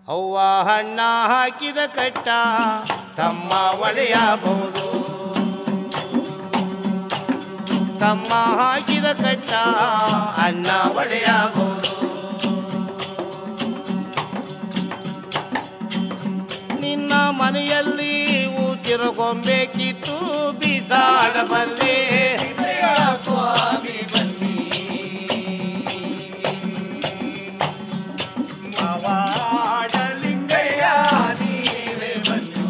ಅವ್ವ ಹಣ್ಣ ಹಾಕಿದ ಕಟ್ಟ ತಮ್ಮ ಒಳೆಯಬಹುದು ತಮ್ಮ ಹಾಕಿದ ಕಟ್ಟ ಅಣ್ಣ ಒಳೆಯಬಹುದು ನಿನ್ನ ಮನೆಯಲ್ಲಿ ಊತಿರಗೊಂಬೆ ಕಿತ್ತು ಬೀಸಾಡಬಲ್ಲೆ ಸ್ವಾಮಿ ಬನ್ನಿ ಮಾವಾಡಲಿಂಗಯ್ಯ ನೀವೇ ಬಂದು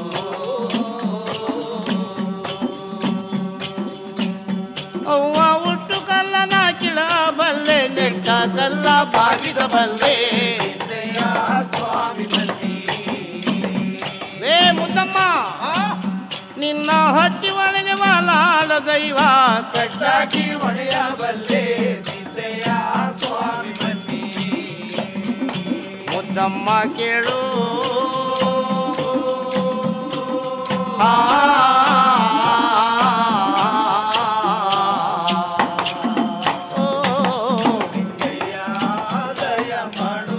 ಅವ್ವ ಹುಟ್ಟು ಕಲ್ಲನ ಕಿಳಬಲ್ಲೆ ನೆಟ್ಟ ಕಲ್ಲ ಬಾಗಿದ ಬಲ್ಲೆ ಸಿದ್ದಯ್ಯ ಸ್ವಾಮಿ ಬನ್ನಿ ರೇ ಮುದ್ದಮ್ಮ ನಿನ್ನ ಹೊಟ್ಟಿ ಒಳಗೆ ವಾಲಾಡ ದೈವ ಕಟ್ಟಾಕಿ ಒಡೆಯ ಬಲ್ಲೆ ಸಿದ್ದಯ್ಯ ಸ್ವಾಮಿ ಬನ್ನಿ ಮುದ್ದಮ್ಮ ಕೇಳು ಆ ಓ. ಸಿದ್ದಯ್ಯ ದಯ ಮಾಡು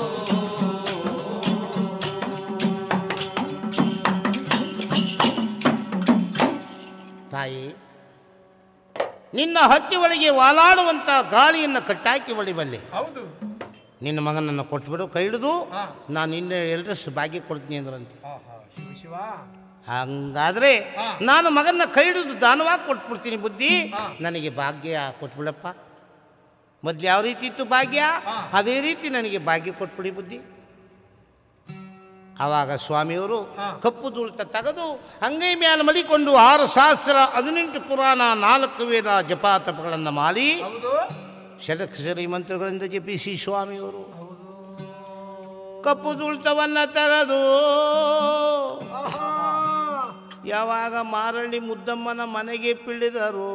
ತಾಯಿ ನಿನ್ನ ಹತ್ತಿ ಒಳಗೆ ವಾಲಾಡುವಂತ ಗಾಳಿಯನ್ನು ಕಟ್ಟಾಕಿ ಒಳಿಬಲ್ಲೆ ಹೌದು ನಿನ್ನ ಮಗನನ್ನು ಕೊಟ್ಬಿಡು ಕೈ ಹಿಡಿದು ಹಾ. ನಾನು ಇನ್ನೇ ಎರಡಷ್ಟು ಭಾಗ್ಯ ಕೊಡ್ತೀನಿ ಅಂದ್ರಂತೆ ಆಹಾ, ಶಿವ ಶಿವ ಹಂಗಾದ್ರೆ ಹಾ. ನಾನು ಮಗನ ಕೈ ಹಿಡಿದು ದಾನವಾಗಿ ಕೊಟ್ಬಿಡ್ತೀನಿ ಬುದ್ಧಿ ಹಾ. ನನಗೆ ಭಾಗ್ಯ ಕೊಟ್ಬಿಡಪ್ಪ ಮೊದ್ಲು ಯಾವ ರೀತಿ ಇತ್ತು ಭಾಗ್ಯ ಹಾ. ಅದೇ ರೀತಿ ನನಗೆ ಭಾಗ್ಯ ಕೊಟ್ಬಿಡಿ ಬುದ್ಧಿ ಆವಾಗ ಸ್ವಾಮಿಯವರು ಹಾ. ಕಪ್ಪು ದುಳ್ತ ತೆಗೆದು ಅಂಗೈ ಮೇಲೆ ಮಲಿಕೊಂಡು ಆರು ಸಹಸ್ರ ಹದಿನೆಂಟು ಪುರಾಣ ನಾಲ್ಕು ವೇದ ಜಪ ತಪಗಳನ್ನು ಮಾಡಿ ಹೌದು ಷಡಕ್ಷರಿ ಮಂತ್ರಗಳಿಂದ ಜಪಿಸಿ ಸ್ವಾಮಿಯವರು ಕಪ್ಪು ದುಳ್ತವನ್ನ ತೆಗೆದು ಆಹಾ. ಯಾವಾಗ ಮಾರಳ್ಳಿ ಮುದ್ದಮ್ಮನ ಮನೆಗೆ ಪಿಳಿದರು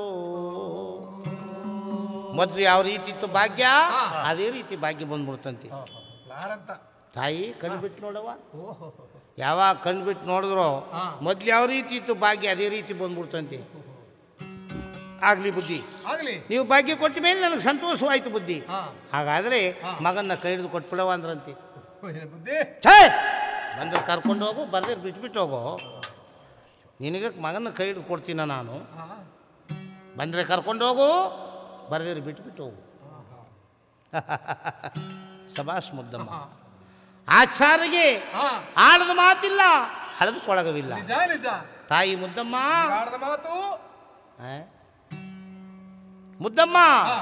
ಮೊದಲು ಯಾವ ರೀತಿ ಇತ್ತು ಭಾಗ್ಯ ಹಾ. ಅದೇ ರೀತಿ ಭಾಗ್ಯ ಬಂದ್ಬಿಡ್ತಂತೆ ಆಹಾ. ಲಾರಂತ ತಾಯಿ ಕಣ್ಬಿಟ್ಟು ನೋಡವ ಓಹೋ ಯಾವಾಗ ಕಣ್ಬಿಟ್ಟು ನೋಡಿದ್ರು ಹಾ. ಮೊದ್ಲು ಯಾವ ರೀತಿ ಇತ್ತು ಭಾಗ್ಯ ಅದೇ ರೀತಿ ಬಂದ್ಬಿಡ್ತಂತೆ ಆಗ್ಲಿ ಬುದ್ಧಿ ಆಗ್ಲಿ ನೀವು ಭಾಗ್ಯ ಕೊಟ್ಟ ಮೇಲೆ ನನಗೆ ಸಂತೋಷವಾಯ್ತು ಬುದ್ಧಿ ಹಾ ಹಾಗಾದ್ರೆ ಹಾ. ಮಗನ್ನ ಕೈ ಹಿಡಿದು ಕೊಟ್ಬಿಡವ ಅಂದ್ರಂತೆ ಏನ್ ಬುದ್ಧಿ ಛೇ ಬಂದ್ರೆ ಕರ್ಕೊಂಡು ಹೋಗು ಬರ್ದಿರ್ ಬಿಟ್ಬಿಟ್ಟು ಹೋಗು ನಿನಗೆ ಮಗನ ಕೈ ಹಿಡಿದು ಕೊಡ್ತೀನ ನಾನು ಹಾ ಬಂದರೆ ಕರ್ಕೊಂಡು ಹೋಗು ಬರ್ದಿರ್ ಬಿಟ್ಬಿಟ್ಟು ಹೋಗು ಸಭಾಷ್ ಮುದ್ದಮ್ಮ ಹಾ. ಆಚಾರಿಗೆ ಹಾ ಆಡದ ಮಾತಿಲ್ಲ ಹಳದ ಕೊಳಗವಿಲ್ಲ ನಿಜ ನಿಜ ತಾಯಿ ಮುದ್ದಮ್ಮ ಆಡದ ಮಾತು ಆ? ಮುದ್ದಮ್ಮ ಹಾ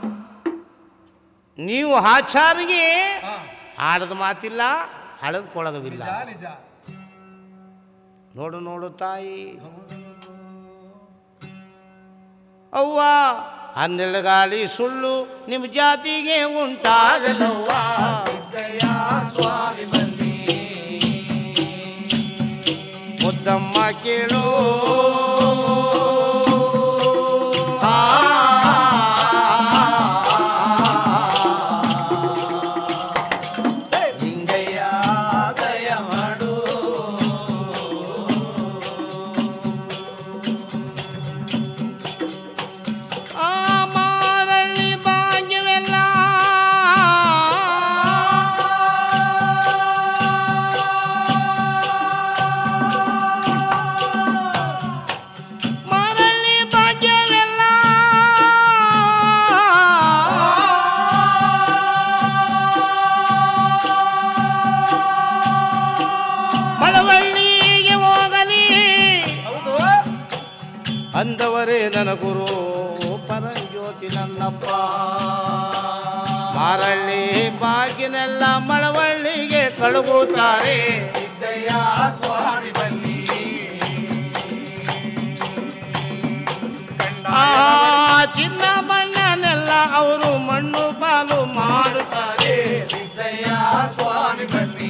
ನೀವು ಆಚಾರಿಗೆ ಹಾ ಆಡದ ಮಾತಿಲ್ಲ ಹಳದ ಕೊಳಗವಿಲ್ಲ ನಿಜ ನಿಜ ನೋಡು ನೋಡು ತಾಯಿ ಹೌದು ಅವ್ವ ಹನ್ನೆರಡು ಗಾಳಿ ಸುಳ್ಳು ನಿಮ್ಮ ಜಾತಿಗೆ ಉಂಟಾಗಲವ್ವ ಸಿದ್ದಯ್ಯ ಸ್ವಾಮಿ ಬನ್ನಿ ಮುದ್ದಮ್ಮ ಕೇಳು ಆ. ಲಿಂಗಯ್ಯ ದಯ ಮಾಡು ಆ ಮಾರಳ್ಳಿ ಭಾಗ್ಯವೆಲ್ಲ ಮಾರಳ್ಳಿ ಭಾಗ್ಯವೆಲ್ಲ ಮಳವಳ್ಳಿಗೆ ಹೋಗಲಿ ಹೌದು ಅಂದವರೇ ನನ್ನ ಗುರು ಪರಂಜ್ಯೋತಿ ನನ್ನಪ್ಪ ಮಾರಳ್ಳಿ ಬಾಗಿನೆಲ್ಲ ಮಳವಳ್ಳಿಗೆ ಕಳುಗುತ್ತಾರೆ ಸಿದ್ದಯ್ಯ ಸ್ವಾಮಿ ಬನ್ನಿ ಆ ಚಿನ್ನ ಬಣ್ಣನೆಲ್ಲ ಅವರು ಮಣ್ಣು ಪಾಲು ಮಾಡುತ್ತಾರೆ ಸಿದ್ದಯ್ಯ ಸ್ವಾಮಿ ಬನ್ನಿ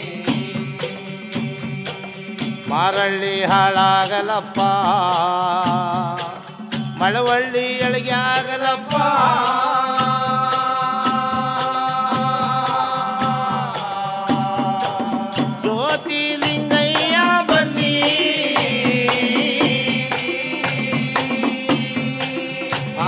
ಮಾರಳ್ಳಿ ಹಾಳಾಗಲಪ್ಪ ಮಳವಳ್ಳಿ ಎಳಗೆ ಆಗಲಪ್ಪ ಜ್ಯೋತಿ ಲಿಂಗಯ್ಯ ಬನ್ನಿ ಆ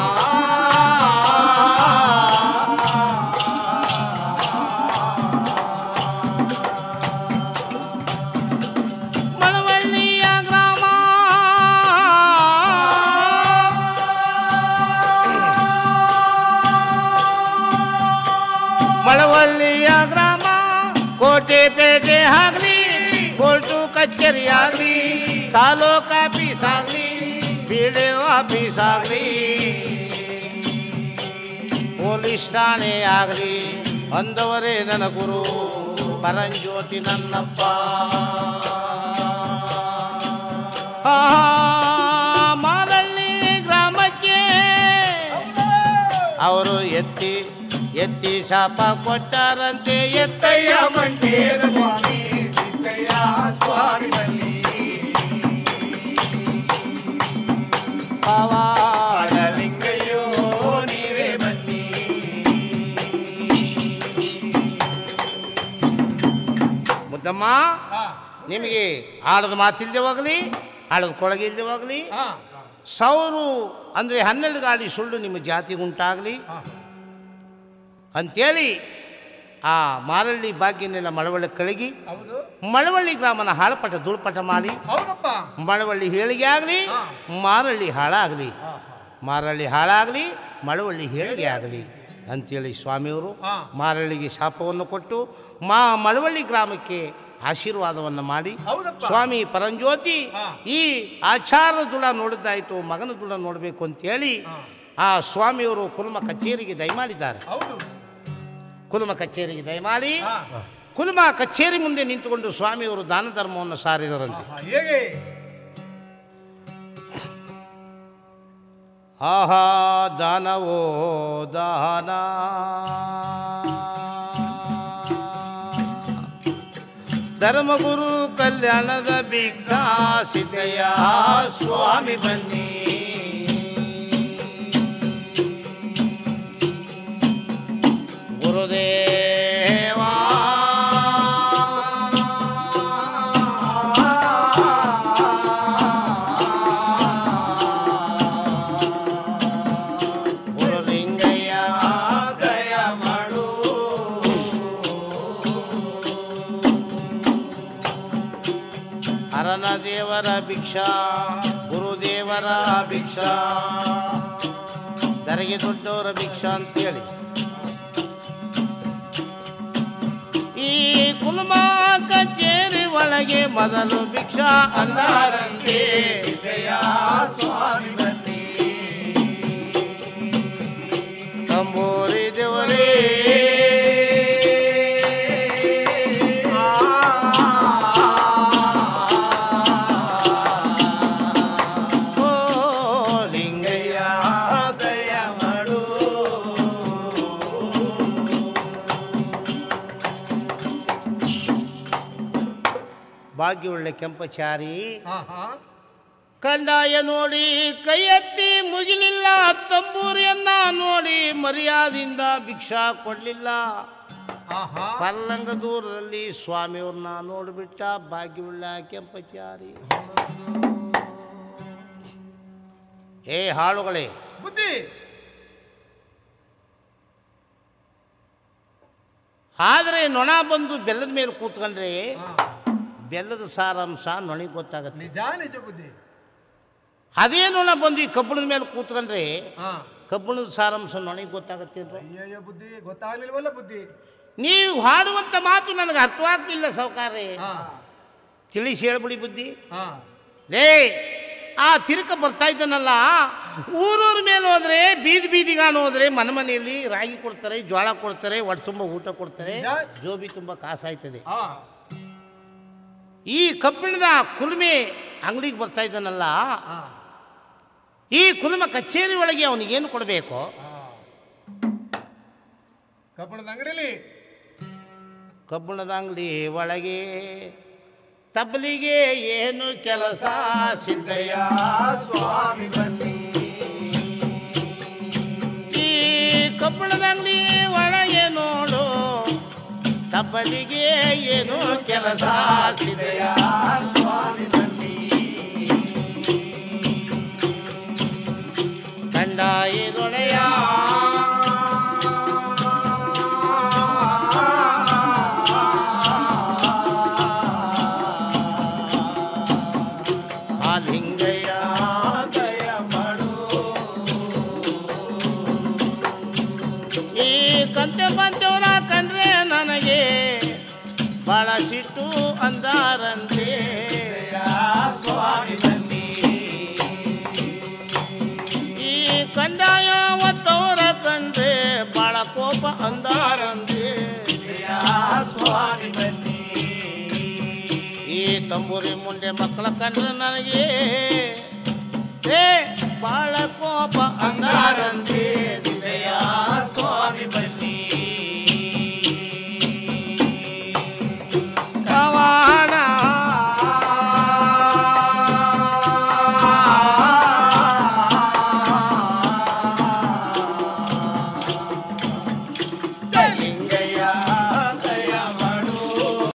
ಕೋಟೆ ಪೇಟೆ ಆಗ್ಲಿ ಕೋರ್ಟು ಕಚೇರಿ ಆಗ್ಲಿ ತಾಲೂಕ್ ಆಫೀಸ್ ಆಗ್ಲಿ ಬಿಡೆ ಆಫೀಸ್ ಆಗ್ಲಿ ಪೊಲೀಸ್ ಠಾಣೆ ಆಗಲಿ ಅಂದವರೇ ನನ್ನ ಗುರು ಪರಂಜ್ಯೋತಿ ನನ್ನಪ್ಪ ಆ, ಮಾರಳ್ಳಿ ಗ್ರಾಮಕ್ಕೆ ಅವರು ಎತ್ತಿ ಎತ್ತಿ ಶಾಪ ಕೊಟ್ಟಾರಂತೆ ಎತ್ತಯ್ಯ ಮಂಟೇದ ಸ್ವಾಮಿ ಸಿದ್ದಯ್ಯ ಸ್ವಾಮಿ ಬನ್ನಿ ಪಾವಾ ಪಾದಲಿಂಗಯ್ಯೋ ನೀವೇ ಬನ್ನಿ ಮುದ್ದಮ್ಮ ನಿಮಗೆ ಆಡದ ಮಾತಿಲ್ಲದೆ ಹೋಗಲಿ ಆಡದ ಕೊಳಗಿಲ್ಲದೆ ಹೋಗಲಿ ಸಾವಿರು ಅಂದರೆ ಹನ್ನೆರಡು ಗಾಡಿ ಸುಳ್ಳು ನಿಮ್ಮ ಜಾತಿಗೆ ಉಂಟಾಗಲಿ ಅಂತೇಳಿ ಆ ಮಾರಳ್ಳಿ ಭಾಗ್ಯನೆಲ್ಲ ಮಳವಳ್ಳಿ ಕಳಗಿ ಹೌದು ಮಳವಳ್ಳಿ ಗ್ರಾಮನ ಹಾಳಪಟ ಧೂಳ್ಪಟ ಮಾಡಿ ಹೌದಪ್ಪ ಮಳವಳ್ಳಿ ಹೇಳಿಗೆ ಆಗಲಿ ಮಾರಳ್ಳಿ ಹಾಳಾಗಲಿ ಮಾರಳ್ಳಿ ಹಾಳಾಗಲಿ ಮಳವಳ್ಳಿ ಹೇಳಿಗೆ ಆಗಲಿ ಅಂತೇಳಿ ಸ್ವಾಮಿಯವರು ಹಾ. ಮಾರಳ್ಳಿಗೆ ಶಾಪವನ್ನು ಕೊಟ್ಟು ಮಾ ಮಳವಳ್ಳಿ ಗ್ರಾಮಕ್ಕೆ ಆಶೀರ್ವಾದವನ್ನು ಮಾಡಿ ಹೌದಪ್ಪ. ಸ್ವಾಮಿ ಪರಂಜ್ಯೋತಿ ಹಾ. ಈ ಆಚಾರ ದುಡ ನೋಡಿದ್ದಾಯ್ತು ಮಗನ ದುಡ ನೋಡಬೇಕು ಅಂತೇಳಿ ಆ ಸ್ವಾಮಿಯವರು ಕುಲುಮ ಕಚೇರಿಗೆ ದಯಮಾಡಿದ್ದಾರೆ ಹೌದು ಕುಲುಮ ಕಚೇರಿಗೆ ದಯಮಾಡಿ ಹಾ. ಕುಲುಮ ಕಚೇರಿ ಮುಂದೆ ನಿಂತುಕೊಂಡು ಸ್ವಾಮಿಯವರು ದಾನ ಧರ್ಮವನ್ನು ಸಾರಿದರಂತೆ ಆಹಾ, ಹೇಗೆ ಆಹಾ ದಾನವೋ ದಾನ ಧರ್ಮಗುರು ಕಲ್ಯಾಣದ ಭಿಕ್ಷ ಸಿದ್ದಯ್ಯ ಸ್ವಾಮಿ ಬನ್ನಿ ಗುರುದೇವಾ ಗುರುಲಿಂಗಯ್ಯ ದಯ ಮಾಡು ಹರನ ದೇವರ ಭಿಕ್ಷಾ ಗುರುದೇವರ ಭಿಕ್ಷಾ ದರೆಗೆ ದೊಡ್ಡವರ ಭಿಕ್ಷಾ ಅಂತೇಳಿ ಈ ಕುಲುಮ ಕಚೇರಿ ಒಳಗೆ ಮೊದಲು ಭಿಕ್ಷಾ ಅಂದಾರಂತೆ ಸಿದ್ದಯ್ಯ ಸ್ವಾಮಿ ಬನ್ನಿ ತಂಬೂರಿ ದೇವರೇ ಓ ಲಿಂಗಯ್ಯ ದಯ ಮಾಡು ಭಾಗ್ಯವುಳ್ಳ ಕೆಂಪಚಾರಿ ಆಹಾ ಕಂದಾಯ ನೋಡಿ ಕೈ ಎತ್ತಿ ಮುಗಿಲಿಲ್ಲ ತಂಬೂರಿಯನ್ನ ನೋಡಿ ಮರ್ಯಾದಿಂದ ಭಿಕ್ಷಾ ಕೊಡಲಿಲ್ಲ ಆಹಾ ಪಲ್ಲಂಗ ದೂರದಲ್ಲಿ ಸ್ವಾಮಿಯವ್ರನ್ನ ನೋಡಿಬಿಟ್ಟ ಭಾಗ್ಯವುಳ್ಳ ಕೆಂಪಚಾರಿ ಏ ಹಾಳುಗಳೇ ಬುದ್ಧಿ ಆದರೆ ನೊಣ ಬಂದು ಬೆಲ್ಲದ ಮೇಲೆ ಕೂತ್ಕೊಂಡ್ರೆ ಬೆಲ್ಲದ ಸಾರಾಂಶ ನೊಣಿಗೆ ಗೊತ್ತಾಗತ್ತೆ ನಿಜ ನಿಜ ಬುದ್ಧಿ ಅದೇ ನೊಣ ಬಂದು ಈ ಕಬ್ಬಣದ ಮೇಲೆ ಕೂತ್ಕೊಂಡ್ರೆ ಹಾ ಕಬ್ಬಣದ ಸಾರಾಂಶ ನೊಣಿಗೆ ಗೊತ್ತಾಗತ್ತೆ ಅಂದ್ರೆ ಅಯ್ಯಯ್ಯೋ ಬುದ್ಧಿ ಗೊತ್ತಾಗ್ಲಿಲ್ವಲ್ಲ ಬುದ್ಧಿ ನೀವು ಹಾಡುವಂಥ ಮಾತು ನನಗೆ ಅರ್ಥವಾಗ್ತಿಲ್ಲ ಸಾವುಕಾರೆ ಹಾ ತಿಳಿಸಿ ಹೇಳ್ಬಿಡಿ ಬುದ್ಧಿ ಹಾ ಲೇ ಆ ತಿರುಕ ಬರ್ತಾ ಇದ್ದಾನಲ್ಲ ಊರೂರ ಮೇಲೆ ಹೋದ್ರೆ ಬೀದಿ ಬೀದಿಗಾನು ಹೋದ್ರೆ ಮನೆ ಮನೆಯಲ್ಲಿ ರಾಗಿ ಕೊಡ್ತಾರೆ ಜೋಳ ಕೊಡ್ತಾರೆ ಒಟ್ಟು ತುಂಬ ಊಟ ಕೊಡ್ತಾರೆ ನಿಜ? ಜೋಬಿ ತುಂಬ ಕಾಸಾಯ್ತದೆ ಹಾ ಈ ಕಬ್ಬಿಣದ ಕುಲುಮೆ ಅಂಗಡಿಗೆ ಬರ್ತಾ ಇದ್ದಾನಲ್ಲ ಹಾ ಈ ಕುಲುಮ ಕಚೇರಿ ಒಳಗೆ ಅವನಿಗೇನು ಕೊಡಬೇಕು ಹಾ. ಕಬ್ಬಣದ ಅಂಗಡಿಲಿ ಕಬ್ಬಿಣದ ಅಂಗಡಿ ಒಳಗೆ ತಬ್ಬಲಿಗೆ ಏನು ಕೆಲಸ ಸಿದ್ದಯ್ಯ ಸ್ವಾಮಿ ಬನ್ನಿ ಈ ಕಬ್ಬಿಣದ ಅಂಗಡಿ ಒಳಗೆ ನೋಡು ತಬ್ಬಲಿಗೆ ಏನು ಕೆಲಸ ಸಿದ್ದಯ್ಯ ಸ್ವಾಮಿ ಬನ್ನಿ ಕಂಡಾಯಿಗೊಳೆಯ ಆಲಿಂಗಯ್ಯ ದಯ ಮಾಡು ಈ ಕಂತೆ ಪಂಚವರ ಕಂಡ್ರೆ ನನಗೆ ಬಾಳ ಸಿಟ್ಟು ಅಂದಾರಂತೆ ಸ್ವಾಮಿ ಬನ್ನಿ ಈ ಕಂದಾಯ ಒತ್ತವರ ಕಂಡ್ರೆ ಬಾಳ ಕೋಪ ಅಂದಾರಂತೆ ಸ್ವಾಮಿ ಬನ್ನಿ ಈ ತಂಬೂರಿ ಮುಂದೆ ಮಕ್ಕಳ ಕಂಡ್ರೆ ನನಗೆ ಏ ಬಾಳ ಕೋಪ ಅಂದಾರಂತೆ ಸ್ವಾಮಿ ಬನ್ನಿ